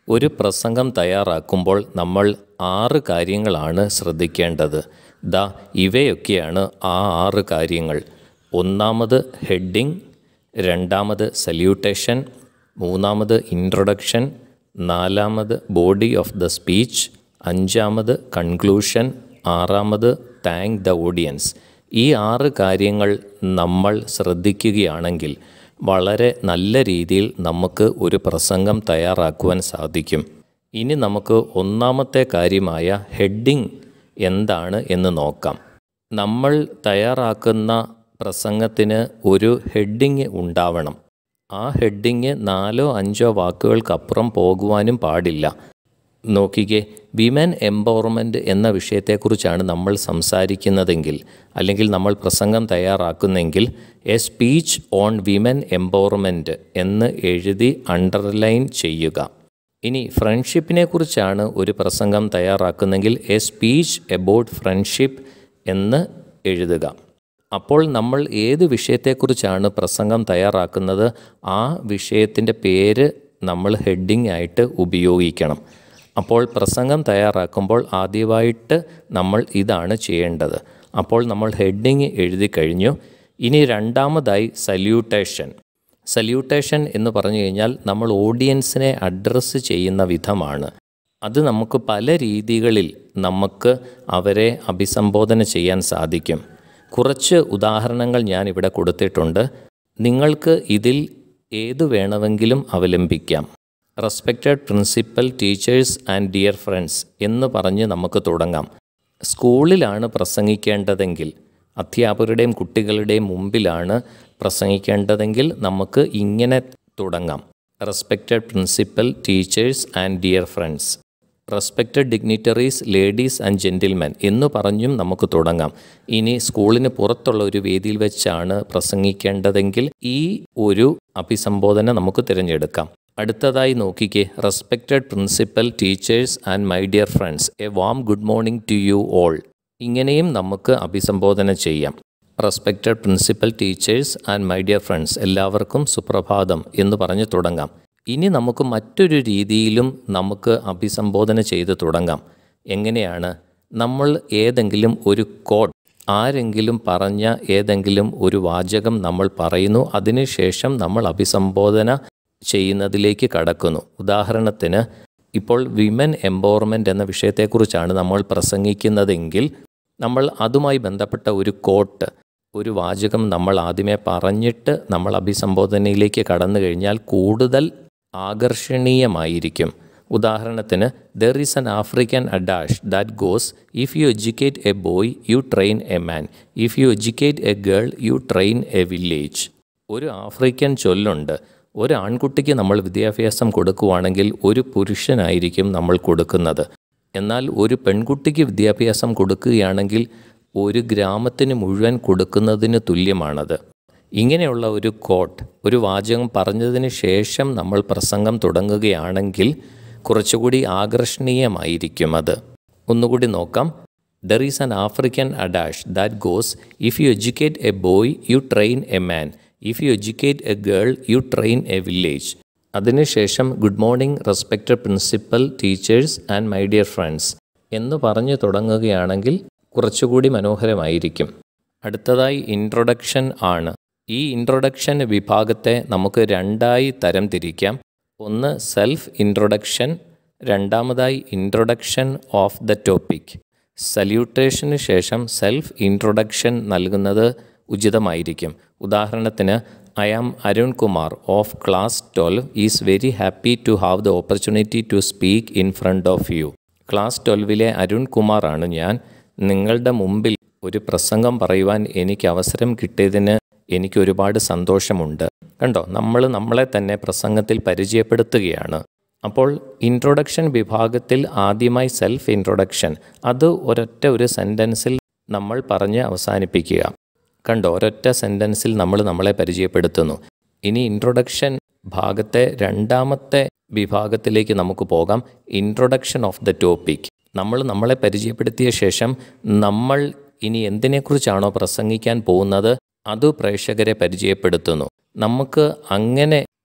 ഒരു പ്രസംഗം തയ്യാറാക്കുമ്പോൾ നമ്മൾ ആറ് കാര്യങ്ങളാണ് ശ്രദ്ധിക്കേണ്ടത് ദാ ഇവയൊക്കെയാണ് ആ ആറ് കാര്യങ്ങൾ ഒന്നാമത് ഹെഡിങ് രണ്ടാമത് സല്യൂട്ടേഷൻ മൂന്നാമത് ഇൻട്രൊഡക്ഷൻ നാലാമത് ബോഡി ഓഫ് ദ സ്പീച്ച് അഞ്ചാമത് കൺക്ലൂഷൻ ആറാമത് താങ്ക് ദ ഓഡിയൻസ് ഈ ആറ് കാര്യങ്ങൾ നമ്മൾ ശ്രദ്ധിക്കുകയാണെങ്കിൽ വളരെ നല്ല രീതിയിൽ നമുക്ക് ഒരു പ്രസംഗം തയ്യാറാക്കുവാൻ സാധിക്കും ഇനി നമുക്ക് ഒന്നാമത്തെ കാര്യമായ ഹെഡിങ് എന്താണ് എന്ന് നോക്കാം നമ്മൾ തയ്യാറാക്കുന്ന പ്രസംഗത്തിന് ഒരു ഹെഡിങ് ഉണ്ടാവണം ആ ഹെഡിങ് നാലോ അഞ്ചോ വാക്കുകൾക്കപ്പുറം പോകുവാനും പാടില്ല നോക്കിക്കേ വിമൻ എംപവർമെൻറ്റ് എന്ന വിഷയത്തെക്കുറിച്ചാണ് നമ്മൾ സംസാരിക്കുന്നതെങ്കിൽ അല്ലെങ്കിൽ നമ്മൾ പ്രസംഗം തയ്യാറാക്കുന്നെങ്കിൽ a speech on women empowerment എന്ന് എഴുതി അണ്ടർലൈൻ ചെയ്യുക ഇനി ഫ്രണ്ട്ഷിപ്പിനെ കുറിച്ചാണ് ഒരു പ്രസംഗം തയ്യാറാക്കുന്നെങ്കിൽ എ സ്പീച്ച് എബൌട്ട് ഫ്രണ്ട്ഷിപ്പ് എന്ന് എഴുതുക അപ്പോൾ നമ്മൾ ഏത് വിഷയത്തെക്കുറിച്ചാണ് പ്രസംഗം തയ്യാറാക്കുന്നത് ആ വിഷയത്തിൻ്റെ പേര് നമ്മൾ ഹെഡിങ് ആയിട്ട് ഉപയോഗിക്കണം അപ്പോൾ പ്രസംഗം തയ്യാറാക്കുമ്പോൾ ആദ്യമായിട്ട് നമ്മൾ ഇതാണ് ചെയ്യേണ്ടത് അപ്പോൾ നമ്മൾ ഹെഡിങ് എഴുതി കഴിഞ്ഞു ഇനി രണ്ടാമതായി സല്യൂട്ടേഷൻ സല്യൂട്ടേഷൻ എന്ന് പറഞ്ഞു കഴിഞ്ഞാൽ നമ്മൾ ഓഡിയൻസിനെ അഡ്രസ്സ് ചെയ്യുന്ന വിധമാണ് അത് നമുക്ക് പല രീതികളിൽ നമുക്ക് അവരെ അഭിസംബോധന ചെയ്യാൻ സാധിക്കും കുറച്ച് ഉദാഹരണങ്ങൾ ഞാൻ ഇവിടെ കൊടുത്തിട്ടുണ്ട് നിങ്ങൾക്ക് ഇതിൽ ഏതു വേണമെങ്കിലും അവലംബിക്കാം respected principal teachers and dear friends എന്ന് പറഞ്ഞ് നമുക്ക് തുടങ്ങാം സ്കൂളിലാണ് പ്രസംഗിക്കേണ്ടതെങ്കിൽ അധ്യാപകരുടെയും കുട്ടികളുടെയും മുമ്പിലാണ് പ്രസംഗിക്കേണ്ടതെങ്കിൽ നമുക്ക് ഇങ്ങനെ തുടങ്ങാം respected principal teachers and dear friends respected dignitaries ladies and gentlemen എന്ന് പറഞ്ഞും നമുക്ക് തുടങ്ങാം ഇനി സ്കൂളിന് പുറത്തുള്ള ഒരു വേദിയിൽ വെച്ചാണ് പ്രസംഗിക്കേണ്ടതെങ്കിൽ ഈ ഒരു അഭിസംബോധന നമുക്ക് തിരഞ്ഞെടുക്കാം അടുത്തതായി നോക്കിക്കേ respected principal teachers and my dear friends a warm good morning to you all ഇങ്ങനെയും നമുക്ക് അഭിസംബോധന ചെയ്യാം respected principal teachers and my dear friends എല്ലാവർക്കും സുപ്രഭാതം എന്ന് പറഞ്ഞ് തുടങ്ങാം ഇനി നമുക്ക് മറ്റൊരു രീതിയിലും നമുക്ക് അഭിസംബോധന ചെയ്ത് തുടങ്ങാം എങ്ങനെയാണ് നമ്മൾ ഏതെങ്കിലും ഒരു കോഡ് ആരെങ്കിലും പറഞ്ഞ ഏതെങ്കിലും ഒരു വാചകം നമ്മൾ പറയുന്നു അതിനുശേഷം നമ്മൾ അഭിസംബോധന ചെയ്യുന്നതിലേക്ക് കടക്കുന്നു ഉദാഹരണത്തിന് ഇപ്പോൾ വിമൻ എംപവർമെൻറ്റ് എന്ന വിഷയത്തെക്കുറിച്ചാണ് നമ്മൾ പ്രസംഗിക്കുന്നതെങ്കിൽ നമ്മൾ അതുമായി ബന്ധപ്പെട്ട ഒരു കോട്ട് ഒരു വാചകം നമ്മൾ ആദ്യമേ പറഞ്ഞിട്ട് നമ്മൾ അഭിസംബോധനയിലേക്ക് കടന്നു കഴിഞ്ഞാൽ കൂടുതൽ ആകർഷണീയമായിരിക്കും ഉദാഹരണത്തിന് there is an African adage that goes if you educate a boy you train a man if you educate a girl you train a village ഒരു ആഫ്രിക്കൻ ചൊല്ലുണ്ട് ഒരു ആൺകുട്ടിക്ക് നമ്മൾ വിദ്യാഭ്യാസം കൊടുക്കുവാണെങ്കിൽ ഒരു പുരുഷനായിരിക്കും നമ്മൾ കൊടുക്കുന്നത് എന്നാൽ ഒരു പെൺകുട്ടിക്ക് വിദ്യാഭ്യാസം കൊടുക്കുകയാണെങ്കിൽ ഒരു ഗ്രാമത്തിന് മുഴുവൻ കൊടുക്കുന്നതിന് തുല്യമാണത് ഇങ്ങനെയുള്ള ഒരു കോട്ട് ഒരു വാചകം പറഞ്ഞതിന് ശേഷം നമ്മൾ പ്രസംഗം തുടങ്ങുകയാണെങ്കിൽ കുറച്ചുകൂടി ആകർഷണീയമായിരിക്കും അത് ഒന്നുകൂടി നോക്കാം there is an African adage that goes if you educate a boy you train a man if you educate a girl you train a village അതിനുശേഷം good morning respected principal teachers and my dear friends എന്ന് പറഞ്ഞു തുടങ്ങുകയാണെങ്കിൽ കുറച്ചുകൂടി മനോഹരമായിരിക്കും അടുത്തതായി introduction ആണ് ഈ introduction വിഭാഗത്തെ നമുക്ക് രണ്ടായി തരം തിരിക്കാം ഒന്ന് സെൽഫ് ഇൻട്രൊഡക്ഷൻ രണ്ടാമതായി ഇൻട്രൊഡക്ഷൻ ഓഫ് ദ ടോപ്പിക് സല്യൂട്ടേഷന് ശേഷം സെൽഫ് ഇൻട്രൊഡക്ഷൻ നൽകുന്നത് ഉചിതമായിരിക്കും ഉദാഹരണത്തിന് I am Arun Kumar of class twelve is very happy to have the opportunity to speak in front of you class ട്വൽവിലെ അരുൺ കുമാറാണ് ഞാൻ നിങ്ങളുടെ മുമ്പിൽ ഒരു പ്രസംഗം പറയുവാൻ എനിക്ക് അവസരം കിട്ടിയതിന് എനിക്ക് ഒരുപാട് സന്തോഷമുണ്ട് കണ്ടോ നമ്മൾ നമ്മളെ തന്നെ പ്രസംഗത്തിൽ പരിചയപ്പെടുത്തുകയാണ് അപ്പോൾ ഇൻട്രൊഡക്ഷൻ വിഭാഗത്തിൽ ആദ്യമായി സെൽഫ് ഇൻട്രൊഡക്ഷൻ അത് ഒരൊറ്റ ഒരു സെൻറ്റൻസിൽ നമ്മൾ പറഞ്ഞ് അവസാനിപ്പിക്കുക കണ്ടോ ഒരൊറ്റ സെൻറ്റൻസിൽ നമ്മൾ നമ്മളെ പരിചയപ്പെടുത്തുന്നു ഇനി ഇൻട്രൊഡക്ഷൻ ഭാഗത്തെ രണ്ടാമത്തെ വിഭാഗത്തിലേക്ക് നമുക്ക് പോകാം ഇൻട്രൊഡക്ഷൻ ഓഫ് ദ ടോപ്പിക് നമ്മൾ നമ്മളെ പരിചയപ്പെടുത്തിയ ശേഷം നമ്മൾ ഇനി എന്തിനെക്കുറിച്ചാണോ പ്രസംഗിക്കാൻ പോകുന്നത് അത് പ്രേക്ഷകരെ പരിചയപ്പെടുത്തുന്നു നമുക്ക് അങ്ങനെ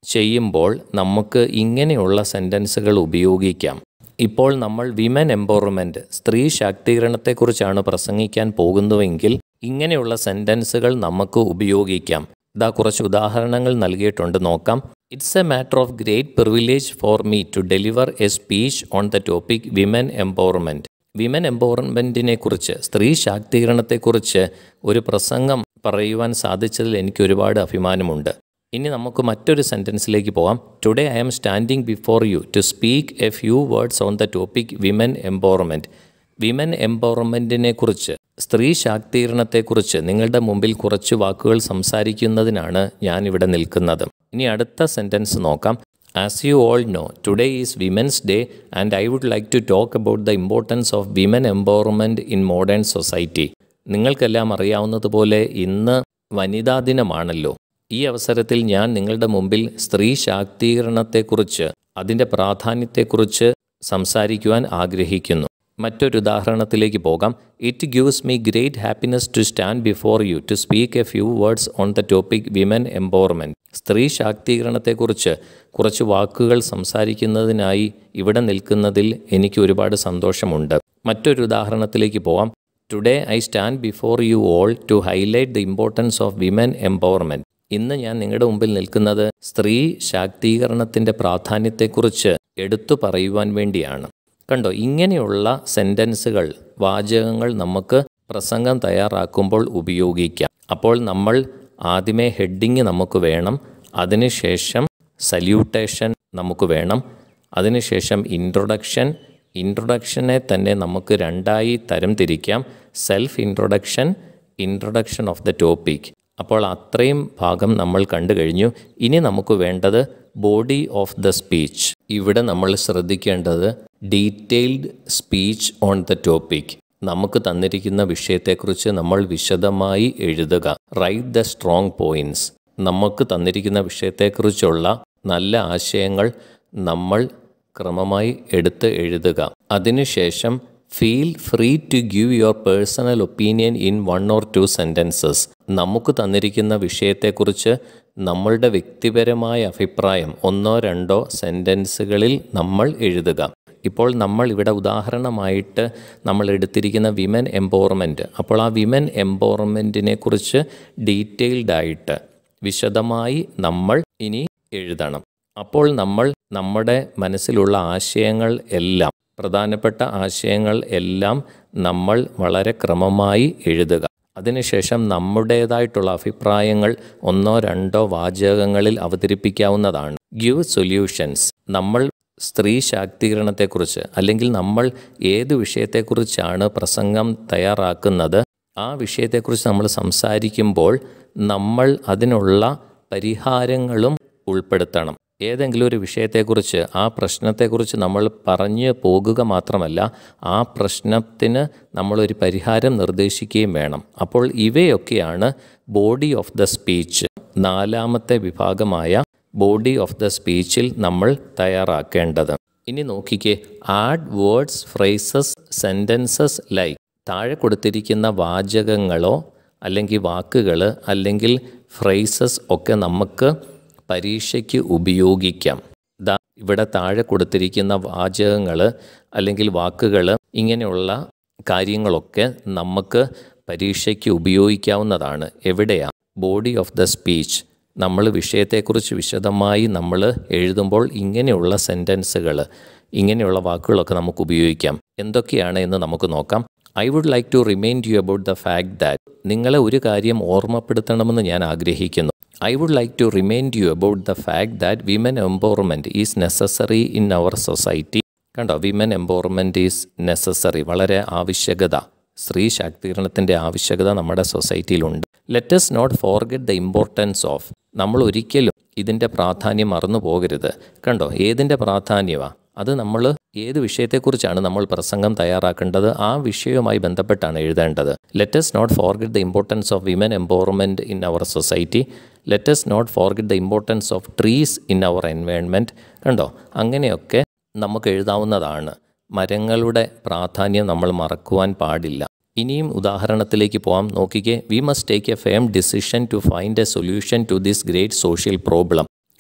ചെയ്യുമ്പോൾ നമുക്ക് ഇങ്ങനെയുള്ള സെൻറ്റൻസുകൾ ഉപയോഗിക്കാം ഇപ്പോൾ നമ്മൾ വിമൻ എംപവർമെൻറ്റ് സ്ത്രീ ശാക്തീകരണത്തെക്കുറിച്ചാണ് പ്രസംഗിക്കാൻ പോകുന്നുവെങ്കിൽ ഇങ്ങനെയുള്ള സെൻറ്റൻസുകൾ നമുക്ക് ഉപയോഗിക്കാം ഇതാ കുറച്ച് ഉദാഹരണങ്ങൾ നൽകിയിട്ടുണ്ട് നോക്കാം it's a matter of great privilege for me to deliver a speech on the topic women empowerment women എംപവർമെൻറ്റിനെ കുറിച്ച് സ്ത്രീ ശാക്തീകരണത്തെക്കുറിച്ച് ഒരു പ്രസംഗം പറയുവാൻ സാധിച്ചതിൽ എനിക്ക് ഒരുപാട് അഭിമാനമുണ്ട് ഇനി നമുക്ക് മറ്റൊരു സെൻറ്റൻസിലേക്ക് പോകാം today I am standing before you to speak a few words on the topic women empowerment women എംപവർമെൻറ്റിനെ കുറിച്ച് സ്ത്രീ ശാക്തീകരണത്തെക്കുറിച്ച് നിങ്ങളുടെ മുമ്പിൽ കുറച്ച് വാക്കുകൾ സംസാരിക്കുന്നതിനാണ് ഞാനിവിടെ നിൽക്കുന്നത് ഇനി അടുത്ത സെൻറ്റൻസ് നോക്കാം as you all know today is Women's Day and I would like to talk about the importance of women empowerment in modern society നിങ്ങൾക്കെല്ലാം അറിയാവുന്നതുപോലെ ഇന്ന് വനിതാ ദിനമാണല്ലോ ഈ അവസരത്തിൽ ഞാൻ നിങ്ങളുടെ മുമ്പിൽ സ്ത്രീ ശാക്തീകരണത്തെക്കുറിച്ച് അതിൻ്റെ പ്രാധാന്യത്തെക്കുറിച്ച് സംസാരിക്കുവാൻ ആഗ്രഹിക്കുന്നു മറ്റൊരു ഉദാഹരണത്തിലേക്ക് പോകാം it gives me great happiness to stand before you to speak a few words on the topic women empowerment സ്ത്രീ ശാക്തീകരണത്തെക്കുറിച്ച് കുറച്ച് വാക്കുകൾ സംസാരിക്കുന്നതിനായി ഇവിടെ നിൽക്കുന്നതിൽ എനിക്ക് ഒരുപാട് സന്തോഷമുണ്ട് മറ്റൊരു ഉദാഹരണത്തിലേക്ക് പോവാം today I stand before you all to highlight the importance of women empowerment ഇന്ന് ഞാൻ നിങ്ങളുടെ മുമ്പിൽ നിൽക്കുന്നത് സ്ത്രീ ശാക്തീകരണത്തിൻ്റെ പ്രാധാന്യത്തെക്കുറിച്ച് എടുത്തു പറയുവാൻ വേണ്ടിയാണ് കണ്ടോ ഇങ്ങനെയുള്ള സെൻറ്റൻസുകൾ വാചകങ്ങൾ നമുക്ക് പ്രസംഗം തയ്യാറാക്കുമ്പോൾ ഉപയോഗിക്കാം അപ്പോൾ നമ്മൾ ആദ്യമേ ഹെഡിങ് നമുക്ക് വേണം അതിനുശേഷം സല്യൂട്ടേഷൻ നമുക്ക് വേണം അതിനുശേഷം ഇൻട്രൊഡക്ഷൻ ഇൻട്രൊഡക്ഷനെ തന്നെ നമുക്ക് രണ്ടായി തരം തിരിക്കാം self introduction introduction of the topic അപ്പോൾ അത്രയും ഭാഗം നമ്മൾ കണ്ടു കഴിഞ്ഞു ഇനി നമുക്ക് വേണ്ടത് ബോഡി ഓഫ് ദ സ്പീച്ച് ഇവിടെ നമ്മൾ ശ്രദ്ധിക്കേണ്ടത് detailed speech on the topic നമുക്ക് തന്നിരിക്കുന്ന വിഷയത്തെക്കുറിച്ച് നമ്മൾ വിശദമായി എഴുതുക റൈറ്റ് ദ സ്ട്രോങ് പോയിൻറ്റ്സ് നമുക്ക് തന്നിരിക്കുന്ന വിഷയത്തെക്കുറിച്ചുള്ള നല്ല ആശയങ്ങൾ നമ്മൾ ക്രമമായി എടുത്ത് എഴുതുക അതിനുശേഷം feel free to give your personal opinion in one or two sentences നമുക്ക് തന്നിരിക്കുന്ന വിഷയത്തെക്കുറിച്ച് നമ്മളുടെ വ്യക്തിപരമായ അഭിപ്രായം ഒന്നോ രണ്ടോ സെൻറ്റൻസുകളിൽ നമ്മൾ എഴുതുക ഇപ്പോൾ നമ്മൾ ഇവിടെ ഉദാഹരണമായിട്ട് നമ്മൾ എടുത്തിരിക്കുന്ന വിമൻ എംപവർമെൻറ്റ് അപ്പോൾ ആ വിമൻ എംപവർമെൻറ്റിനെ കുറിച്ച് ഡീറ്റെയിൽഡ് ആയിട്ട് വിശദമായി നമ്മൾ ഇനി എഴുതണം അപ്പോൾ നമ്മൾ നമ്മുടെ മനസ്സിലുള്ള ആശയങ്ങൾ എല്ലാം പ്രധാനപ്പെട്ട ആശയങ്ങൾ എല്ലാം നമ്മൾ വളരെ ക്രമമായി എഴുതുക അതിനുശേഷം നമ്മുടേതായിട്ടുള്ള അഭിപ്രായങ്ങൾ ഒന്നോ രണ്ടോ വാചകങ്ങളിൽ അവതരിപ്പിക്കാവുന്നതാണ് ഗിവ് സൊല്യൂഷൻസ് നമ്മൾ സ്ത്രീ ശാക്തീകരണത്തെക്കുറിച്ച് അല്ലെങ്കിൽ നമ്മൾ ഏത് വിഷയത്തെക്കുറിച്ചാണ് പ്രസംഗം തയ്യാറാക്കുന്നത് ആ വിഷയത്തെക്കുറിച്ച് നമ്മൾ സംസാരിക്കുമ്പോൾ നമ്മൾ അതിനുള്ള പരിഹാരങ്ങളും ഉൾപ്പെടുത്തണം ഏതെങ്കിലും ഒരു വിഷയത്തെക്കുറിച്ച് ആ പ്രശ്നത്തെക്കുറിച്ച് നമ്മൾ പറഞ്ഞു പോകുക മാത്രമല്ല ആ പ്രശ്നത്തിന് നമ്മളൊരു പരിഹാരം നിർദ്ദേശിക്കുകയും വേണം അപ്പോൾ ഇവയൊക്കെയാണ് ബോഡി ഓഫ് ദ സ്പീച്ച് നാലാമത്തെ വിഭാഗമായ ബോഡി ഓഫ് ദ സ്പീച്ചിൽ നമ്മൾ തയ്യാറാക്കേണ്ടത് ഇനി നോക്കിക്കേ add words phrases sentences like താഴെ കൊടുത്തിരിക്കുന്ന വാചകങ്ങളോ അല്ലെങ്കിൽ വാക്കുകൾ അല്ലെങ്കിൽ ഫ്രേസസ് ഒക്കെ നമുക്ക് പരീക്ഷയ്ക്ക് ഉപയോഗിക്കാം ദാ ഇവിടെ താഴെ കൊടുത്തിരിക്കുന്ന വാചകങ്ങൾ അല്ലെങ്കിൽ വാക്കുകൾ ഇങ്ങനെയുള്ള കാര്യങ്ങളൊക്കെ നമുക്ക് പരീക്ഷയ്ക്ക് ഉപയോഗിക്കാവുന്നതാണ് എവിടെയാ ബോഡി ഓഫ് ദ സ്പീച്ച് നമ്മൾ വിഷയത്തെക്കുറിച്ച് വിശദമായി നമ്മൾ എഴുതുമ്പോൾ ഇങ്ങനെയുള്ള സെൻറ്റൻസുകൾ ഇങ്ങനെയുള്ള വാക്കുകളൊക്കെ നമുക്ക് ഉപയോഗിക്കാം എന്തൊക്കെയാണ് എന്ന് നമുക്ക് നോക്കാം I would like to remind you about the fact that നിങ്ങളെ ഒരു കാര്യം ഓർമ്മപ്പെടുത്തണമെന്ന് ഞാൻ ആഗ്രഹിക്കുന്നു I would like to remind you about the fact that women empowerment is necessary in our society കണ്ടോ വിമൻ എംപവർമെൻറ്റ് ഈസ് നെസസറി വളരെ ആവശ്യകത സ്ത്രീ ശാക്തീകരണത്തിൻ്റെ ആവശ്യകത നമ്മുടെ സൊസൈറ്റിയിലുണ്ട് let's not forget the importance of നമ്മൾ ഒരിക്കലും ഇതിൻ്റെ പ്രാധാന്യം മറന്നു പോകരുത് കണ്ടോ ഏതിൻ്റെ പ്രാധാന്യമാണ് അത് നമ്മൾ ഏത് വിഷയത്തെക്കുറിച്ചാണ് നമ്മൾ പ്രസംഗം തയ്യാറാക്കേണ്ടത് ആ വിഷയവുമായി ബന്ധപ്പെട്ടാണ് എഴുതേണ്ടത് let's not forget the importance of women empowerment in our society let's not forget the importance of trees in our environment കണ്ടോ അങ്ങനെയൊക്കെ നമുക്ക് എഴുതാവുന്നതാണ് മരങ്ങളുടെ പ്രാധാന്യം നമ്മൾ മറക്കുവാൻ പാടില്ല ഇനിയും ഉദാഹരണത്തിലേക്ക് പോകാം നോക്കിക്കേ we must take a firm decision to find a solution to this great social problem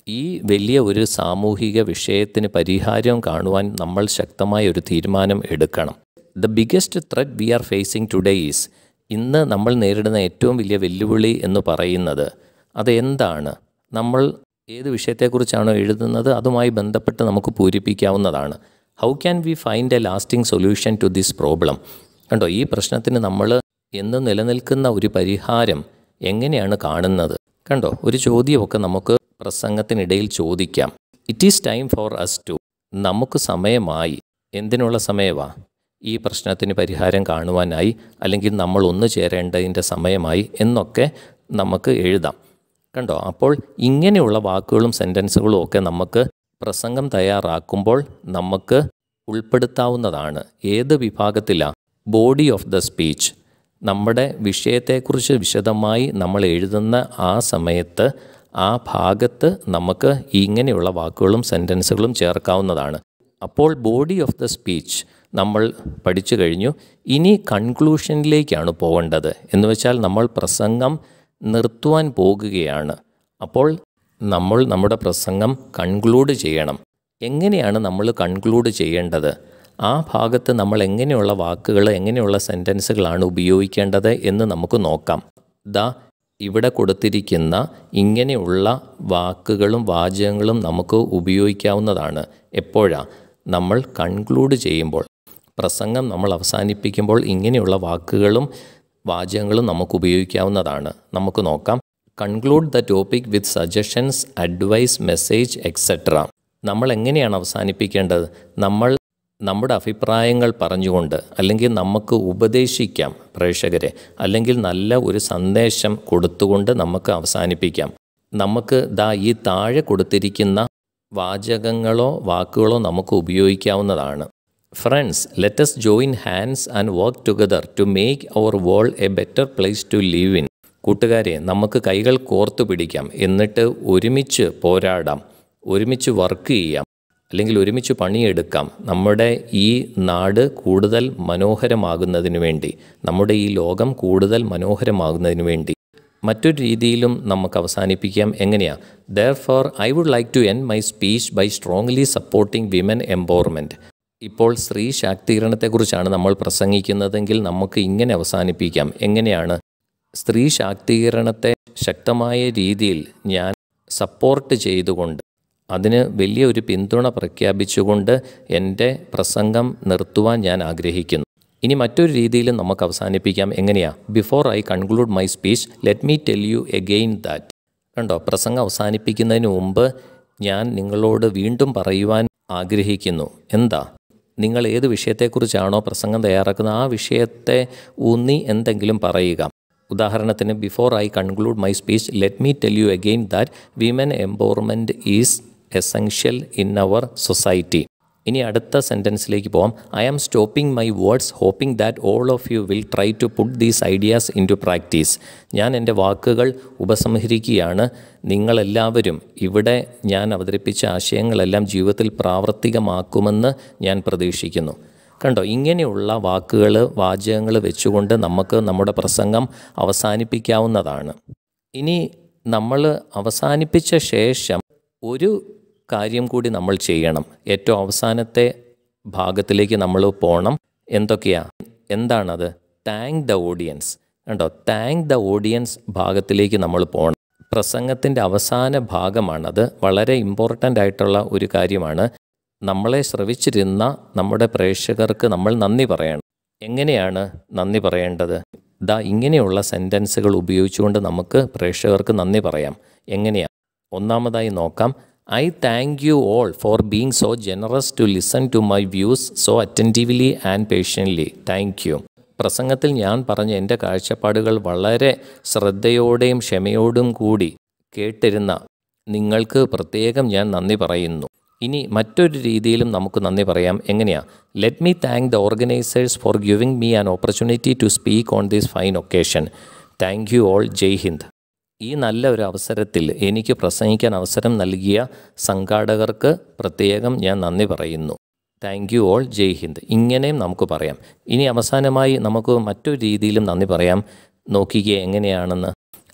ഈ വലിയ ഒരു സാമൂഹിക വിഷയത്തിന് പരിഹാരം കാണുവാൻ നമ്മൾ ശക്തമായ ഒരു തീരുമാനം എടുക്കണം the biggest threat we are facing today is ഇന്ന് നമ്മൾ നേരിടുന്ന ഏറ്റവും വലിയ വെല്ലുവിളി എന്ന് പറയുന്നത് അതെന്താണ് നമ്മൾ ഏത് വിഷയത്തെക്കുറിച്ചാണോ എഴുതുന്നത് അതുമായി ബന്ധപ്പെട്ട് നമുക്ക് പൂരിപ്പിക്കാവുന്നതാണ് how can we find a lasting solution to this problem കണ്ടോ ഈ പ്രശ്നത്തിന് നമ്മൾ എന്ന് നിലനിൽക്കുന്ന ഒരു പരിഹാരം എങ്ങനെയാണ് കാണുന്നത് കണ്ടോ ഒരു ചോദ്യമൊക്കെ നമുക്ക് പ്രസംഗത്തിനിടയിൽ ചോദിക്കാം it is time for us to നമുക്ക് സമയമായി എന്തിനുള്ള സമയമാ ഈ പ്രശ്നത്തിന് പരിഹാരം കാണുവാനായി അല്ലെങ്കിൽ നമ്മൾ ഒന്നു ചേരേണ്ടതിൻ്റെ സമയമായി എന്നൊക്കെ നമുക്ക് എഴുതാം കണ്ടോ അപ്പോൾ ഇങ്ങനെയുള്ള വാക്കുകളും സെൻറ്റൻസുകളും ഒക്കെ നമുക്ക് പ്രസംഗം തയ്യാറാക്കുമ്പോൾ നമുക്ക് ഉൾപ്പെടുത്താവുന്നതാണ് ഏത് വിഭാഗത്തിലാണ് ബോഡി ഓഫ് ദ സ്പീച്ച് നമ്മുടെ വിഷയത്തെക്കുറിച്ച് വിശദമായി നമ്മൾ എഴുതുന്ന ആ സമയത്ത് ആ ഭാഗത്ത് നമുക്ക് ഇങ്ങനെയുള്ള വാക്കുകളും സെൻറ്റൻസുകളും ചേർക്കാവുന്നതാണ് അപ്പോൾ ബോഡി ഓഫ് ദ സ്പീച്ച് നമ്മൾ പഠിച്ചു കഴിഞ്ഞു ഇനി കൺക്ലൂഷനിലേക്കാണ് പോകേണ്ടത് എന്ന് വെച്ചാൽ നമ്മൾ പ്രസംഗം നിർത്തുവാൻ പോകുകയാണ് അപ്പോൾ നമ്മൾ നമ്മുടെ പ്രസംഗം കൺക്ലൂഡ് ചെയ്യണം എങ്ങനെയാണ് നമ്മൾ കൺക്ലൂഡ് ചെയ്യേണ്ടത് ആ ഭാഗത്ത് നമ്മൾ എങ്ങനെയുള്ള വാക്കുകൾ എങ്ങനെയുള്ള സെൻറ്റൻസുകളാണ് ഉപയോഗിക്കേണ്ടത് എന്ന് നമുക്ക് നോക്കാം ദാ ഇവിടെ കൊടുത്തിരിക്കുന്ന ഇങ്ങനെയുള്ള വാക്കുകളും വാചകങ്ങളും നമുക്ക് ഉപയോഗിക്കാവുന്നതാണ് എപ്പോഴാണ് നമ്മൾ കൺക്ലൂഡ് ചെയ്യുമ്പോൾ പ്രസംഗം നമ്മൾ അവസാനിപ്പിക്കുമ്പോൾ ഇങ്ങനെയുള്ള വാക്കുകളും വാചകങ്ങളും നമുക്ക് ഉപയോഗിക്കാവുന്നതാണ് നമുക്ക് നോക്കാം conclude the topic with suggestions advice message etcetera നമ്മൾ എങ്ങനെയാണ് അവസാനിപ്പിക്കേണ്ടത് നമ്മൾ നമ്മുടെ അഭിപ്രായങ്ങൾ പറഞ്ഞുകൊണ്ട് അല്ലെങ്കിൽ നമുക്ക് ഉപദേശിക്കാം പ്രേക്ഷകരെ അല്ലെങ്കിൽ നല്ല ഒരു സന്ദേശം കൊടുത്തുകൊണ്ട് നമുക്ക് അവസാനിപ്പിക്കാം നമുക്ക് ദാ ഈ താഴെ കൊടുത്തിരിക്കുന്ന വാചകങ്ങളോ വാക്കുകളോ നമുക്ക് ഉപയോഗിക്കാവുന്നതാണ് friends let's join hands and work together to make our world a better place to live in കൂട്ടുകാരെ നമുക്ക് കൈകൾ കോർത്തു പിടിക്കാം എന്നിട്ട് ഒരുമിച്ച് പോരാടാം ഒരുമിച്ച് വർക്ക് ചെയ്യാം അല്ലെങ്കിൽ ഒരുമിച്ച് പണിയെടുക്കാം നമ്മുടെ ഈ നാട് കൂടുതൽ മനോഹരമാകുന്നതിന് വേണ്ടി നമ്മുടെ ഈ ലോകം കൂടുതൽ മനോഹരമാകുന്നതിന് വേണ്ടി മറ്റൊരു രീതിയിലും നമുക്ക് അവസാനിപ്പിക്കാം എങ്ങനെയാ therefore I would like to end my speech by strongly supporting women empowerment ഇപ്പോൾ സ്ത്രീ ശാക്തീകരണത്തെക്കുറിച്ചാണ് നമ്മൾ പ്രസംഗിക്കുന്നതെങ്കിൽ നമുക്ക് ഇങ്ങനെ അവസാനിപ്പിക്കാം എങ്ങനെയാണ് സ്ത്രീ ശാക്തീകരണത്തെ ശക്തമായ രീതിയിൽ ഞാൻ സപ്പോർട്ട് ചെയ്തുകൊണ്ട് അതിന് വലിയ ഒരു പിന്തുണ പ്രഖ്യാപിച്ചുകൊണ്ട് എൻ്റെ പ്രസംഗം നിർത്തുവാൻ ഞാൻ ആഗ്രഹിക്കുന്നു ഇനി മറ്റൊരു രീതിയിലും നമുക്ക് അവസാനിപ്പിക്കാം എങ്ങനെയാ before I conclude my speech let me tell you again that കണ്ടോ പ്രസംഗം അവസാനിപ്പിക്കുന്നതിന് മുമ്പ് ഞാൻ നിങ്ങളോട് വീണ്ടും പറയുവാൻ ആഗ്രഹിക്കുന്നു എന്താ നിങ്ങൾ ഏത് വിഷയത്തെക്കുറിച്ചാണോ പ്രസംഗം തയ്യാറാക്കുന്നത് ആ വിഷയത്തെ ഊന്നി എന്തെങ്കിലും പറയുക ഉദാഹരണത്തിന് before I conclude my speech let me tell you again that women empowerment is essential in our society ഇനി അടുത്ത സെൻറ്റൻസിലേക്ക് പോവാം I am stopping my words hoping that all of you will try to put these ideas into practice ഞാൻ എൻ്റെ വാക്കുകൾ ഉപസംഹരിക്കുകയാണ് നിങ്ങളെല്ലാവരും ഇവിടെ ഞാൻ അവതരിപ്പിച്ച ആശയങ്ങളെല്ലാം ജീവിതത്തിൽ പ്രാവർത്തികമാക്കുമെന്ന് ഞാൻ പ്രതീക്ഷിക്കുന്നു കണ്ടോ ഇങ്ങനെയുള്ള വാക്കുകൾ വാചകങ്ങൾ വെച്ചുകൊണ്ട് നമുക്ക് നമ്മുടെ പ്രസംഗം അവസാനിപ്പിക്കാവുന്നതാണ് ഇനി നമ്മൾ അവസാനിപ്പിച്ച ശേഷം ഒരു കാര്യം കൂടി നമ്മൾ ചെയ്യണം ഏറ്റവും അവസാനത്തെ ഭാഗത്തിലേക്ക് നമ്മൾ പോകണം എന്തൊക്കെയാ എന്താണത് താങ്ക് ദ ഓഡിയൻസ് കണ്ടോ താങ്ക് ദ ഓഡിയൻസ് ഭാഗത്തിലേക്ക് നമ്മൾ പോകണം പ്രസംഗത്തിൻ്റെ അവസാന ഭാഗമാണത് വളരെ ഇമ്പോർട്ടൻ്റ് ആയിട്ടുള്ള ഒരു കാര്യമാണ് നമ്മളെ ശ്രവിച്ചിരുന്ന നമ്മുടെ പ്രേക്ഷകർക്ക് നമ്മൾ നന്ദി പറയണം എങ്ങനെയാണ് നന്ദി പറയേണ്ടത് ദാ ഇങ്ങനെയുള്ള സെൻറ്റൻസുകൾ ഉപയോഗിച്ചുകൊണ്ട് നമുക്ക് പ്രേക്ഷകർക്ക് നന്ദി പറയാം എങ്ങനെയാണ് ഒന്നാമതായി നോക്കാം I thank you all for being so generous to listen to my views so attentively and patiently thank you പ്രസംഗത്തിൽ ഞാൻ പറഞ്ഞ എൻ്റെ കാഴ്ചപ്പാടുകൾ വളരെ ശ്രദ്ധയോടെയും ക്ഷമയോടും കൂടി കേട്ടിരുന്ന നിങ്ങൾക്ക് പ്രത്യേകം ഞാൻ നന്ദി പറയുന്നു ഇനി മറ്റൊരു രീതിയിലും നമുക്ക് നന്ദി പറയാം എങ്ങനെയാ let me thank the organisers for giving me an opportunity to speak on this fine occasion thank you all Jai Hind ഈ നല്ല ഒരു അവസരത്തിൽ എനിക്ക് പ്രസംഗിക്കാൻ അവസരം നൽകിയ സംഘാടകർക്ക് പ്രത്യേകം ഞാൻ നന്ദി പറയുന്നു thank you all Jai Hind ഇങ്ങനെയും നമുക്ക് പറയാം ഇനി അവസാനമായി നമുക്ക് മറ്റൊരു രീതിയിലും നന്ദി പറയാം നോക്കിക്കുക എങ്ങനെയാണെന്ന്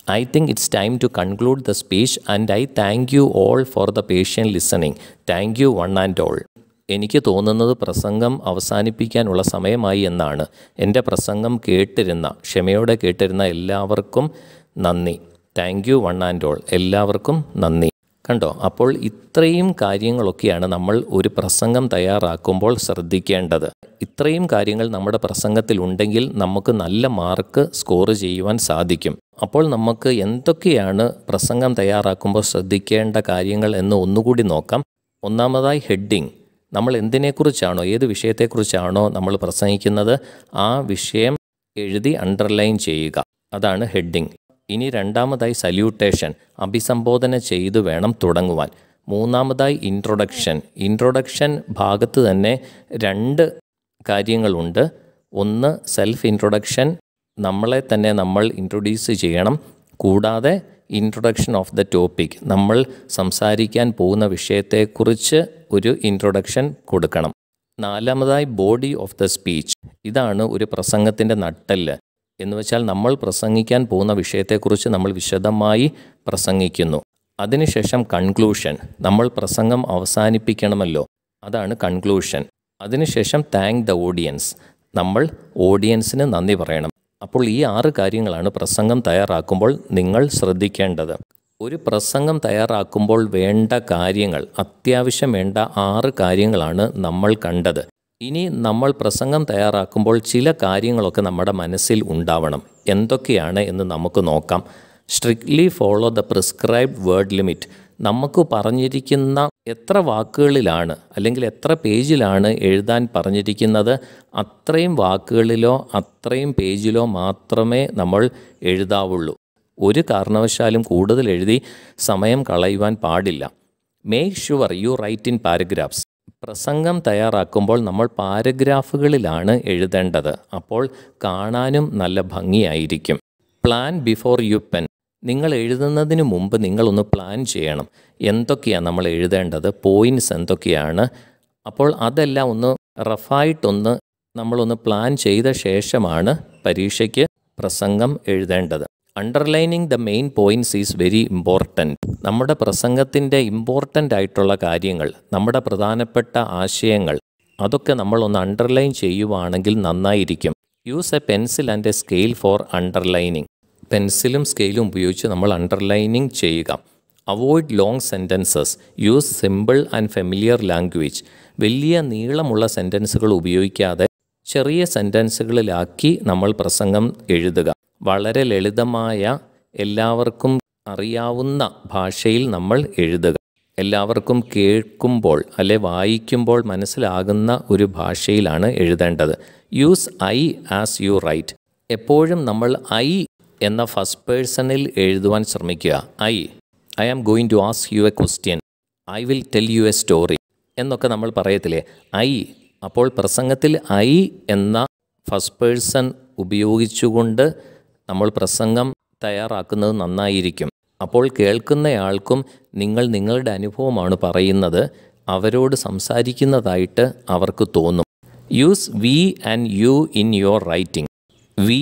I think it's time to conclude the speech and I thank you all for the patient listening thank you one and all എനിക്ക് തോന്നുന്നത് പ്രസംഗം അവസാനിപ്പിക്കാനുള്ള സമയമായി എന്നാണ് എൻ്റെ പ്രസംഗം കേട്ടിരുന്ന ക്ഷമയോടെ കേട്ടിരുന്ന എല്ലാവർക്കും നന്ദി thank you one and all എല്ലാവർക്കും നന്ദി കണ്ടോ അപ്പോൾ ഇത്രയും കാര്യങ്ങളൊക്കെയാണ് നമ്മൾ ഒരു പ്രസംഗം തയ്യാറാക്കുമ്പോൾ ശ്രദ്ധിക്കേണ്ടത് ഇത്രയും കാര്യങ്ങൾ നമ്മുടെ പ്രസംഗത്തിൽ ഉണ്ടെങ്കിൽ നമുക്ക് നല്ല മാർക്ക് സ്കോർ ചെയ്യുവാൻ സാധിക്കും അപ്പോൾ നമുക്ക് എന്തൊക്കെയാണ് പ്രസംഗം തയ്യാറാക്കുമ്പോൾ ശ്രദ്ധിക്കേണ്ട കാര്യങ്ങൾ എന്ന് ഒന്നുകൂടി നോക്കാം ഒന്നാമതായി ഹെഡിങ് നമ്മൾ എന്തിനെക്കുറിച്ചാണോ ഏത് വിഷയത്തെക്കുറിച്ചാണോ നമ്മൾ പ്രസംഗിക്കുന്നത് ആ വിഷയം എഴുതി അണ്ടർലൈൻ ചെയ്യുക അതാണ് ഹെഡിങ് ഇനി രണ്ടാമതായി സല്യൂട്ടേഷൻ അഭിസംബോധന ചെയ്തു വേണം തുടങ്ങുവാൻ മൂന്നാമതായി ഇൻട്രൊഡക്ഷൻ ഇൻട്രൊഡക്ഷൻ ഭാഗത്ത് തന്നെ രണ്ട് കാര്യങ്ങളുണ്ട് ഒന്ന് സെൽഫ് ഇൻട്രൊഡക്ഷൻ നമ്മളെ തന്നെ നമ്മൾ ഇൻട്രൊഡ്യൂസ് ചെയ്യണം കൂടാതെ ഇൻട്രൊഡക്ഷൻ ഓഫ് ദ ടോപ്പിക് നമ്മൾ സംസാരിക്കാൻ പോകുന്ന വിഷയത്തെക്കുറിച്ച് ഒരു ഇൻട്രൊഡക്ഷൻ കൊടുക്കണം നാലാമതായി ബോഡി ഓഫ് ദ സ്പീച്ച് ഇതാണ് ഒരു പ്രസംഗത്തിൻ്റെ നട്ടെല്ല് എന്ന് വെച്ചാൽ നമ്മൾ പ്രസംഗിക്കാൻ പോകുന്ന വിഷയത്തെക്കുറിച്ച് നമ്മൾ വിശദമായി പ്രസംഗിക്കുന്നു അതിനുശേഷം കൺക്ലൂഷൻ നമ്മൾ പ്രസംഗം അവസാനിപ്പിക്കണമല്ലോ അതാണ് കൺക്ലൂഷൻ അതിനുശേഷം താങ്ക് ദ ഓഡിയൻസ് നമ്മൾ ഓഡിയൻസിന് നന്ദി പറയണം അപ്പോൾ ഈ ആറ് കാര്യങ്ങളാണ് പ്രസംഗം തയ്യാറാക്കുമ്പോൾ നിങ്ങൾ ശ്രദ്ധിക്കേണ്ടത് ഒരു പ്രസംഗം തയ്യാറാക്കുമ്പോൾ വേണ്ട കാര്യങ്ങൾ അത്യാവശ്യം വേണ്ട ആറ് കാര്യങ്ങളാണ് നമ്മൾ കണ്ടത് ഇനി നമ്മൾ പ്രസംഗം തയ്യാറാക്കുമ്പോൾ ചില കാര്യങ്ങളൊക്കെ നമ്മുടെ മനസ്സിൽ ഉണ്ടാവണം എന്തൊക്കെയാണ് എന്ന് നമുക്ക് നോക്കാം strictly follow the prescribed word limit നമുക്ക് പറഞ്ഞിരിക്കുന്ന എത്ര വാക്കുകളിലാണ് അല്ലെങ്കിൽ എത്ര പേജിലാണ് എഴുതാൻ പറഞ്ഞിരിക്കുന്നത് അത്രയും വാക്കുകളിലോ അത്രയും പേജിലോ മാത്രമേ നമ്മൾ എഴുതാവുള്ളൂ ഒരു കാരണവശാലും കൂടുതൽ എഴുതി സമയം കളയുവാൻ പാടില്ല make sure you write in paragraphs പ്രസംഗം തയ്യാറാക്കുമ്പോൾ നമ്മൾ പാരഗ്രാഫുകളിലാണ് എഴുതേണ്ടത് അപ്പോൾ കാണാനും നല്ല ഭംഗിയായിരിക്കും പ്ലാൻ ബിഫോർ യു പെൻ നിങ്ങൾ എഴുതുന്നതിന് മുമ്പ് നിങ്ങളൊന്ന് പ്ലാൻ ചെയ്യണം എന്തൊക്കെയാണ് നമ്മൾ എഴുതേണ്ടത് പോയിൻറ്റ്സ് എന്തൊക്കെയാണ് അപ്പോൾ അതെല്ലാം ഒന്ന് റഫായിട്ടൊന്ന് നമ്മളൊന്ന് പ്ലാൻ ചെയ്ത ശേഷമാണ് പരീക്ഷയ്ക്ക് പ്രസംഗം എഴുതേണ്ടത് underlining the main points is very important നമ്മുടെ പ്രസംഗത്തിൻ്റെ ഇമ്പോർട്ടൻ്റ് ആയിട്ടുള്ള കാര്യങ്ങൾ നമ്മുടെ പ്രധാനപ്പെട്ട ആശയങ്ങൾ അതൊക്കെ നമ്മളൊന്ന് അണ്ടർലൈൻ ചെയ്യുവാണെങ്കിൽ നന്നായിരിക്കും use a pencil and a scale for underlining പെൻസിലും സ്കെയിലും ഉപയോഗിച്ച് നമ്മൾ അണ്ടർലൈനിങ് ചെയ്യുക avoid long sentences use simple and familiar language വലിയ നീളമുള്ള സെൻറ്റൻസുകൾ ഉപയോഗിക്കാതെ ചെറിയ സെൻറ്റൻസുകളിലാക്കി നമ്മൾ പ്രസംഗം എഴുതുക വളരെ ലളിതമായ എല്ലാവർക്കും അറിയാവുന്ന ഭാഷയിൽ നമ്മൾ എഴുതുക എല്ലാവർക്കും കേൾക്കുമ്പോൾ അല്ലെ വായിക്കുമ്പോൾ മനസ്സിലാകുന്ന ഒരു ഭാഷയിലാണ് എഴുതേണ്ടത് use I as you write എപ്പോഴും നമ്മൾ ഐ എന്ന ഫസ്റ്റ് പേഴ്സണിൽ എഴുതുവാൻ ശ്രമിക്കുക I I am going to ask you a question I will tell you a story എന്നൊക്കെ നമ്മൾ പറയത്തില്ലേ ഐ അപ്പോൾ പ്രസംഗത്തിൽ ഐ എന്ന ഫസ്റ്റ് പേഴ്സൺ ഉപയോഗിച്ചുകൊണ്ട് നമ്മൾ പ്രസംഗം തയ്യാറാക്കുന്നത് നന്നായിരിക്കും അപ്പോൾ കേൾക്കുന്നയാൾക്കും നിങ്ങൾ നിങ്ങളുടെ അനുഭവമാണ് പറയുന്നത് അവരോട് സംസാരിക്കുന്നതായിട്ട് അവർക്ക് തോന്നും use we and you in your writing we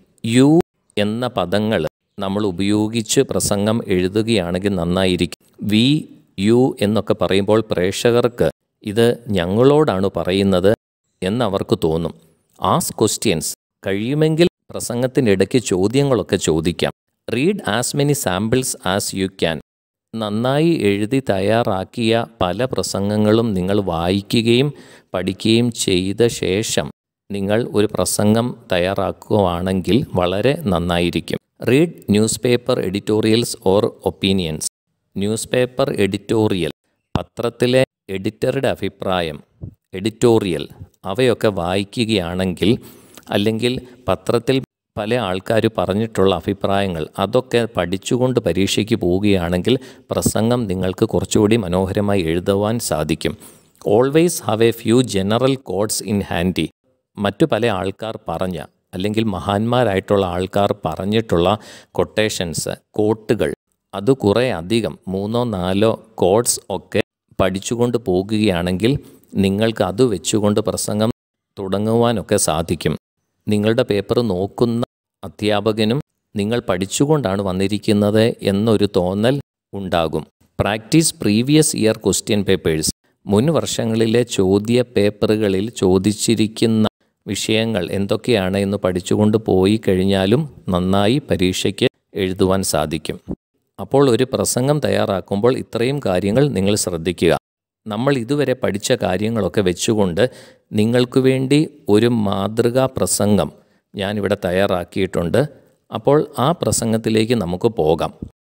you എന്ന പദങ്ങൾ നമ്മൾ ഉപയോഗിച്ച് പ്രസംഗം എഴുതുകയാണെങ്കിൽ നന്നായിരിക്കും വി യു എന്നൊക്കെ പറയുമ്പോൾ പ്രേക്ഷകർക്ക് ഇത് ഞങ്ങളോടാണ് പറയുന്നത് എന്നവർക്ക് തോന്നും ആസ് ക്വസ്റ്റ്യൻസ് കഴിയുമെങ്കിൽ പ്രസംഗത്തിൻ്റെ ഇടയ്ക്ക് ചോദ്യങ്ങളൊക്കെ ചോദിക്കാം read as many samples as you can നന്നായി എഴുതി തയ്യാറാക്കിയ പല പ്രസംഗങ്ങളും നിങ്ങൾ വായിക്കുകയും പഠിക്കുകയും ചെയ്ത ശേഷം നിങ്ങൾ ഒരു പ്രസംഗം തയ്യാറാക്കുകയാണെങ്കിൽ വളരെ നന്നായിരിക്കും read newspaper editorials or opinions newspaper editorial പത്രത്തിലെ എഡിറ്ററുടെ അഭിപ്രായം എഡിറ്റോറിയൽ അവയൊക്കെ വായിക്കുകയാണെങ്കിൽ അല്ലെങ്കിൽ പത്രത്തിൽ പല ആൾക്കാർ പറഞ്ഞിട്ടുള്ള അഭിപ്രായങ്ങൾ അതൊക്കെ പഠിച്ചുകൊണ്ട് പരീക്ഷയ്ക്ക് പോവുകയാണെങ്കിൽ പ്രസംഗം നിങ്ങൾക്ക് കുറച്ചുകൂടി മനോഹരമായി എഴുതുവാൻ സാധിക്കും always have a few general quotes in handy മറ്റു പല ആൾക്കാർ പറഞ്ഞ അല്ലെങ്കിൽ മഹാന്മാരായിട്ടുള്ള ആൾക്കാർ പറഞ്ഞിട്ടുള്ള കൊട്ടേഷൻസ് കോട്ടുകൾ അത് കുറേ അധികം മൂന്നോ നാലോ കോഡ്സ് ഒക്കെ പഠിച്ചുകൊണ്ട് പോകുകയാണെങ്കിൽ നിങ്ങൾക്ക് അത് വെച്ചുകൊണ്ട് പ്രസംഗം തുടങ്ങുവാനൊക്കെ സാധിക്കും നിങ്ങളുടെ പേപ്പർ നോക്കുന്ന അധ്യാപകനും നിങ്ങൾ പഠിച്ചുകൊണ്ടാണ് വന്നിരിക്കുന്നത് എന്നൊരു തോന്നൽ ഉണ്ടാകും practice previous year question papers മുൻ വർഷങ്ങളിലെ ചോദ്യ പേപ്പറുകളിൽ ചോദിച്ചിരിക്കുന്ന വിഷയങ്ങൾ എന്തൊക്കെയാണ് എന്ന് പഠിച്ചുകൊണ്ട് പോയി കഴിഞ്ഞാലും നന്നായി പരീക്ഷയ്ക്ക് എഴുതുവാൻ സാധിക്കും അപ്പോൾ ഒരു പ്രസംഗം തയ്യാറാക്കുമ്പോൾ ഇത്രയും കാര്യങ്ങൾ നിങ്ങൾ ശ്രദ്ധിക്കുക നമ്മൾ ഇതുവരെ പഠിച്ച കാര്യങ്ങളൊക്കെ വെച്ചുകൊണ്ട് നിങ്ങൾക്ക് വേണ്ടി ഒരു മാതൃകാ പ്രസംഗം ഞാനിവിടെ തയ്യാറാക്കിയിട്ടുണ്ട് അപ്പോൾ ആ പ്രസംഗത്തിലേക്ക് നമുക്ക് പോകാം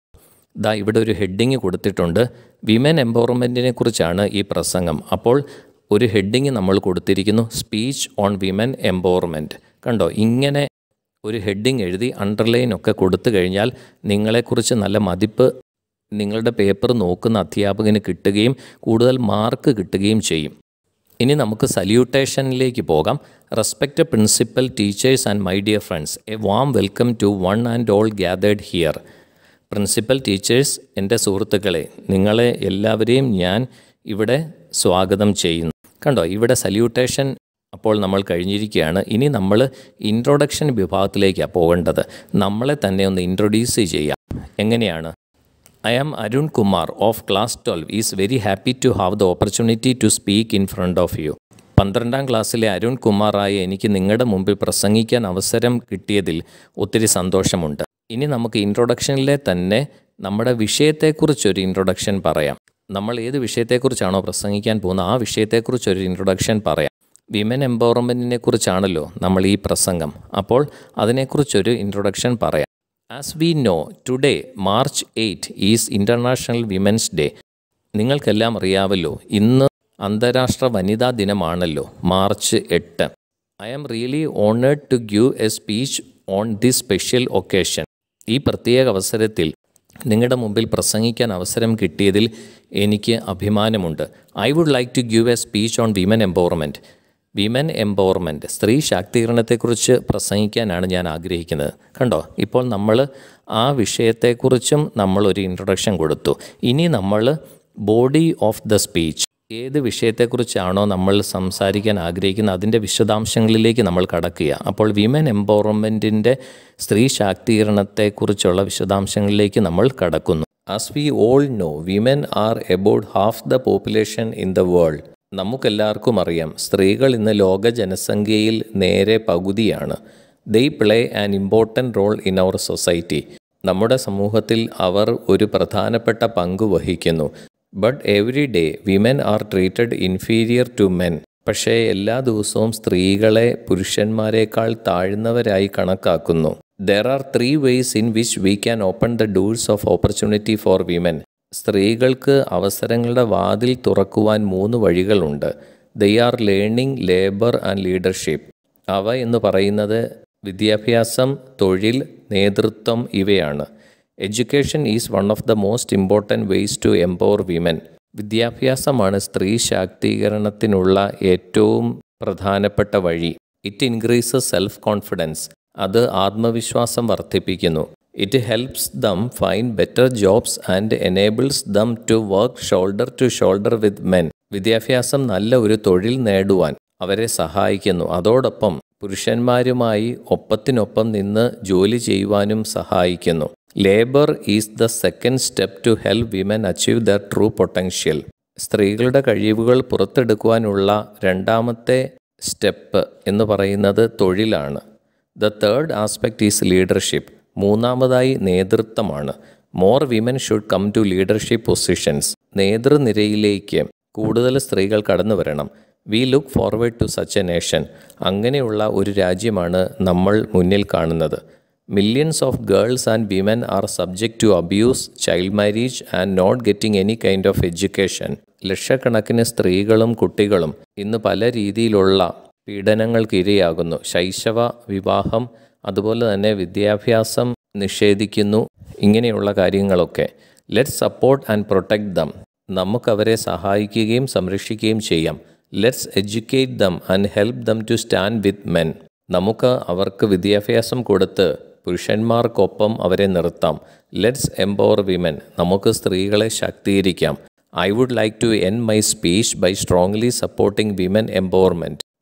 ദാ ഇവിടെ ഒരു ഹെഡിങ് കൊടുത്തിട്ടുണ്ട് വിമൻ എംപവർമെൻറ്റിനെ കുറിച്ചാണ് ഈ പ്രസംഗം അപ്പോൾ ഒരു ഹെഡിങ് നമ്മൾ കൊടുത്തിരിക്കുന്നു സ്പീച്ച് ഓൺ വിമൻ എംപവർമെൻറ്റ് കണ്ടോ ഇങ്ങനെ ഒരു ഹെഡിങ് എഴുതി അണ്ടർലൈൻ ഒക്കെ കൊടുത്തു കഴിഞ്ഞാൽ നിങ്ങളെക്കുറിച്ച് നല്ല മതിപ്പ് നിങ്ങളുടെ പേപ്പർ നോക്കുന്ന അധ്യാപകന് കിട്ടുകയും കൂടുതൽ മാർക്ക് കിട്ടുകയും ചെയ്യും ഇനി നമുക്ക് സല്യൂട്ടേഷനിലേക്ക് പോകാം respect principal teachers and my dear friends a warm welcome to one and all gathered here principal teachers എൻ്റെ സുഹൃത്തുക്കളെ നിങ്ങളെ എല്ലാവരെയും ഞാൻ ഇവിടെ സ്വാഗതം ചെയ്യുന്നു കണ്ടോ ഇവിടെ സല്യൂട്ടേഷൻ അപ്പോൾ നമ്മൾ കഴിഞ്ഞിരിക്കുകയാണ് ഇനി നമ്മൾ ഇൻട്രൊഡക്ഷൻ വിഭാഗത്തിലേക്കാണ് പോകേണ്ടത് നമ്മളെ തന്നെ ഒന്ന് ഇൻട്രൊഡ്യൂസ് ചെയ്യാം എങ്ങനെയാണ് I am Arun Kumar of class twelve is very happy to have the opportunity to speak in front of you പന്ത്രണ്ടാം ക്ലാസ്സിലെ അരുൺ കുമാറായ എനിക്ക് നിങ്ങളുടെ മുമ്പിൽ പ്രസംഗിക്കാൻ അവസരം കിട്ടിയതിൽ ഒത്തിരി സന്തോഷമുണ്ട് ഇനി നമുക്ക് ഇൻട്രൊഡക്ഷനിലെ തന്നെ നമ്മുടെ വിഷയത്തെക്കുറിച്ചൊരു ഇൻട്രൊഡക്ഷൻ പറയാം നമ്മൾ ഏത് വിഷയത്തെക്കുറിച്ചാണോ പ്രസംഗിക്കാൻ പോകുന്നത് ആ വിഷയത്തെക്കുറിച്ചൊരു ഇൻട്രൊഡക്ഷൻ പറയാം വിമൻ എംപവർമെൻറ്റിനെ കുറിച്ചാണല്ലോ നമ്മൾ ഈ പ്രസംഗം അപ്പോൾ അതിനെക്കുറിച്ചൊരു ഇൻട്രൊഡക്ഷൻ പറയാം as we know today March eight is International Women's Day നിങ്ങൾക്കെല്ലാം അറിയാമല്ലോ ഇന്ന് അന്താരാഷ്ട്ര വനിതാ ദിനമാണല്ലോ മാർച്ച് എട്ട് I am really honoured to give a speech on this special occasion ഈ പ്രത്യേക അവസരത്തിൽ നിങ്ങളുടെ മുമ്പിൽ പ്രസംഗിക്കാൻ അവസരം കിട്ടിയതിൽ എനിക്ക് അഭിമാനമുണ്ട് I would like to give a speech on women empowerment women empowerment സ്ത്രീ ശാക്തീകരണത്തെക്കുറിച്ച് പ്രസംഗിക്കാനാണ് ഞാൻ ആഗ്രഹിക്കുന്നത് കണ്ടോ ഇപ്പോൾ നമ്മൾ ആ വിഷയത്തെക്കുറിച്ചും നമ്മളൊരു ഇൻട്രൊഡക്ഷൻ കൊടുത്തു ഇനി നമ്മൾ ബോഡി ഓഫ് ദ സ്പീച്ച് ഏത് വിഷയത്തെക്കുറിച്ചാണോ നമ്മൾ സംസാരിക്കാൻ ആഗ്രഹിക്കുന്നത് അതിൻ്റെ വിശദാംശങ്ങളിലേക്ക് നമ്മൾ കടക്കുക അപ്പോൾ വിമൻ എംപവർമെൻറ്റിൻ്റെ സ്ത്രീ ശാക്തീകരണത്തെക്കുറിച്ചുള്ള വിശദാംശങ്ങളിലേക്ക് നമ്മൾ കടക്കുന്നു as we all know women are about half the population in the world നമുക്കെല്ലാവർക്കും അറിയാം സ്ത്രീകൾ ഇന്ന് ലോക ജനസംഖ്യയിൽ നേരെ പകുതിയാണ് they play an important role in our society നമ്മുടെ സമൂഹത്തിൽ അവർ ഒരു പ്രധാനപ്പെട്ട പങ്ക് വഹിക്കുന്നു but every day women are treated inferior to men പക്ഷേ എല്ലാ ദിവസവും സ്ത്രീകളെ പുരുഷന്മാരെക്കാൾ താഴ്ന്നവരായി കണക്കാക്കുന്നു there are three ways in which we can open the doors of opportunity for women സ്ത്രീകൾക്ക് അവസരങ്ങളുടെ വാതിൽ തുറക്കുവാൻ മൂന്ന് വഴികളുണ്ട് they are learning labour and leadership അവ എന്ന് പറയുന്നത് വിദ്യാഭ്യാസം തൊഴിൽ നേതൃത്വം ഇവയാണ് education is one of the most important ways to empower women വിദ്യാഭ്യാസമാണ് സ്ത്രീ ശാക്തീകരണത്തിനുള്ള ഏറ്റവും പ്രധാനപ്പെട്ട വഴി ഇറ്റ് ഇൻക്രീസസ് സെൽഫ് കോൺഫിഡൻസ് അത് ആത്മവിശ്വാസം വർദ്ധിപ്പിക്കുന്നു it helps them find better jobs and enables them to work shoulder to shoulder with men വിദ്യാഭ്യാസം നല്ല ഒരു തൊഴിൽ നേടുവാൻ അവരെ സഹായിക്കുന്നു അതോടൊപ്പം പുരുഷന്മാരുമായി ഒപ്പത്തിനൊപ്പം നിന്ന് ജോലി ചെയ്യുവാനും സഹായിക്കുന്നു labour is the second step to help women achieve their true potential സ്ത്രീകളുടെ കഴിവുകൾ പുറത്തെടുക്കുവാനുള്ള രണ്ടാമത്തെ സ്റ്റെപ്പ് എന്ന് പറയുന്നത് തൊഴിലാണ് the third aspect is leadership മൂന്നാമതായി നേതൃത്വമാണ് more women should come to leadership positions നേതൃനിരയിലേക്ക് കൂടുതൽ സ്ത്രീകൾ കടന്നു വരണം we look forward to such a nation അങ്ങനെയുള്ള ഒരു രാജ്യമാണ് നമ്മൾ മുന്നിൽ കാണുന്നത് millions of girls and women are subject to abuse child marriage and not getting any kind of education ലക്ഷക്കണക്കിന് സ്ത്രീകളും കുട്ടികളും ഇന്ന് പല രീതിയിലുള്ള പീഡനങ്ങൾക്ക് ഇരയാകുന്നു ശൈശവ വിവാഹം അതുപോലെ തന്നെ വിദ്യാഭ്യാസം നിഷേധിക്കുന്നു ഇങ്ങനെയുള്ള കാര്യങ്ങളൊക്കെ let support and protect them നമുക്കവരെ സഹായിക്കുകയും സംരക്ഷിക്കുകയും ചെയ്യാം let's educate them and help them to stand with men നമുക്ക് അവർക്ക് വിദ്യാഭ്യാസം കൊടുത്ത് പുരുഷന്മാർക്കൊപ്പം അവരെ നിർത്താം ലെറ്റ്സ് എംപവർ വിമൻ നമുക്ക് സ്ത്രീകളെ ശാക്തീകരിക്കാം I would like to end my speech by strongly supporting women empowerment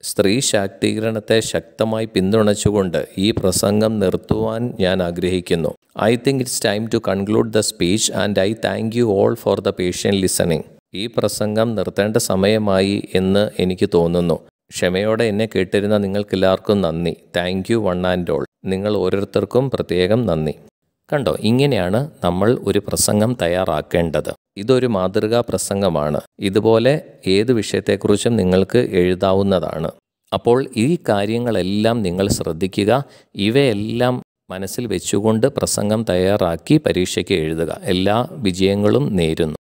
സ്ത്രീ ശാക്തീകരണത്തെ ശക്തമായി പിന്തുണച്ചുകൊണ്ട് ഈ പ്രസംഗം നിർത്തുവാൻ ഞാൻ ആഗ്രഹിക്കുന്നു I think it's time to conclude the speech and I thank you all for the patient listening ഈ പ്രസംഗം നിർത്തേണ്ട സമയമായി എന്ന് എനിക്ക് തോന്നുന്നു ക്ഷമയോടെ എന്നെ കേട്ടിരുന്ന നിങ്ങൾക്കെല്ലാവർക്കും നന്ദി thank you one and all നിങ്ങൾ ഓരോരുത്തർക്കും പ്രത്യേകം നന്ദി കണ്ടോ ഇങ്ങനെയാണ് നമ്മൾ ഒരു പ്രസംഗം തയ്യാറാക്കേണ്ടത് ഇതൊരു മാതൃകാ പ്രസംഗമാണ് ഇതുപോലെ ഏത് വിഷയത്തെക്കുറിച്ചും നിങ്ങൾക്ക് എഴുതാവുന്നതാണ് അപ്പോൾ ഈ കാര്യങ്ങളെല്ലാം നിങ്ങൾ ശ്രദ്ധിക്കുക ഇവയെല്ലാം മനസ്സിൽ വെച്ചുകൊണ്ട് പ്രസംഗം തയ്യാറാക്കി പരീക്ഷയ്ക്ക് എഴുതുക എല്ലാ വിജയങ്ങളും നേരുന്നു